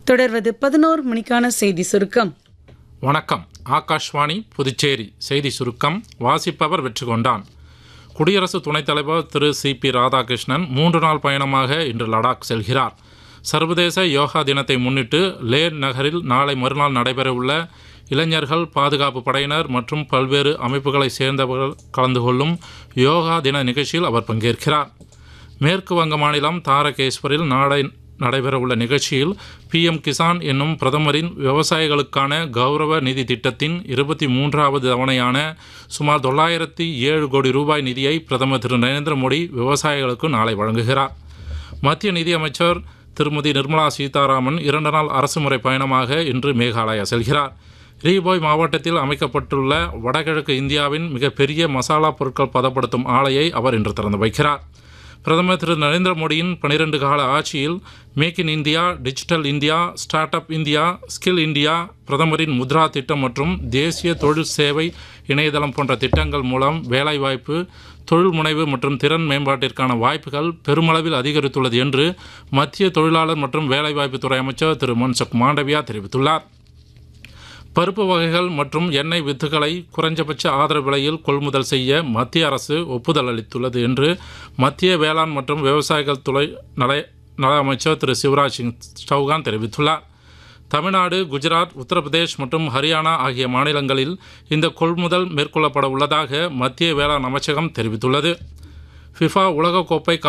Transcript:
தொடர்வது பதினோரு மணிக்கான செய்தி சுருக்கம் வணக்கம் ஆகாஷ்வாணி புதுச்சேரி செய்தி சுருக்கம் வாசிப்பவர் வெற்றி கொண்டான் குடியரசு துணைத் தலைவர் திரு சி பி ராதாகிருஷ்ணன் மூன்று நாள் பயணமாக இன்று லடாக் செல்கிறார் சர்வதேச யோகா தினத்தை முன்னிட்டு லே நகரில் நாளை மறுநாள் நடைபெறவுள்ள இளைஞர்கள் பாதுகாப்பு படையினர் மற்றும் பல்வேறு அமைப்புகளைச் சேர்ந்தவர்கள் கலந்து கொள்ளும் யோகா தின நிகழ்ச்சியில் அவர் பங்கேற்கிறார் மேற்கு வங்க மாநிலம் தாரகேஸ்வரில் நாளை நடைபெறவுள்ள நிகழ்ச்சியில் பிஎம் கிசான் என்னும் பிரதமரின் விவசாயிகளுக்கான கௌரவ நிதி திட்டத்தின் இருபத்தி மூன்றாவது தவணையான சுமார் தொள்ளாயிரத்தி ஏழு கோடி ரூபாய் நிதியை பிரதமர் திரு நரேந்திர மோடி விவசாயிகளுக்கு நாளை வழங்குகிறார் மத்திய நிதியமைச்சர் திருமதி நிர்மலா சீதாராமன் இரண்டு நாள் அரசுமுறை பயணமாக இன்று மேகாலயா செல்கிறார் ரீபோய் மாவட்டத்தில் அமைக்கப்பட்டுள்ள வடகிழக்கு இந்தியாவின் மிகப்பெரிய மசாலா பொருட்கள் பதப்படுத்தும் ஆலையை அவர் இன்று திறந்து வைக்கிறார் பிரதமர் திரு நரேந்திர மோடியின் பனிரெண்டு கால ஆட்சியில் make in India digital India start up India skill India பிரதமரின் முத்ரா திட்டம் மற்றும் தேசிய தொழில் சேவை இணையதளம் போன்ற திட்டங்கள் மூலம் வேலைவாய்ப்பு தொழில் முனைவு மற்றும் திறன் மேம்பாட்டிற்கான வாய்ப்புகள் பெருமளவில் அதிகரித்துள்ளது என்று மத்திய தொழிலாளர் மற்றும் வேலைவாய்ப்புத்துறை அமைச்சர் திரு மன்சுக் மாண்டவியா தெரிவித்துள்ளார் பருப்பு வகைகள் மற்றும் எண்ணெய் வித்துகளை குறைஞ்சபட்ச ஆதரவு விலையில் கொள்முதல் செய்ய மத்திய அரசு ஒப்புதல் அளித்துள்ளது என்று மத்திய வேளாண் மற்றும் விவசாயிகள் துறை நல நல அமைச்சர் திரு சிவராஜ் சிங் சௌகான் தெரிவித்துள்ளார் தமிழ்நாடு குஜராத் உத்தரப்பிரதேஷ் மற்றும் ஹரியானா ஆகிய மாநிலங்களில் இந்த கொள்முதல் மேற்கொள்ளப்பட உள்ளதாக மத்திய வேளாண் அமைச்சகம் தெரிவித்துள்ளது ஃபிஃபா உலகக்கோப்பை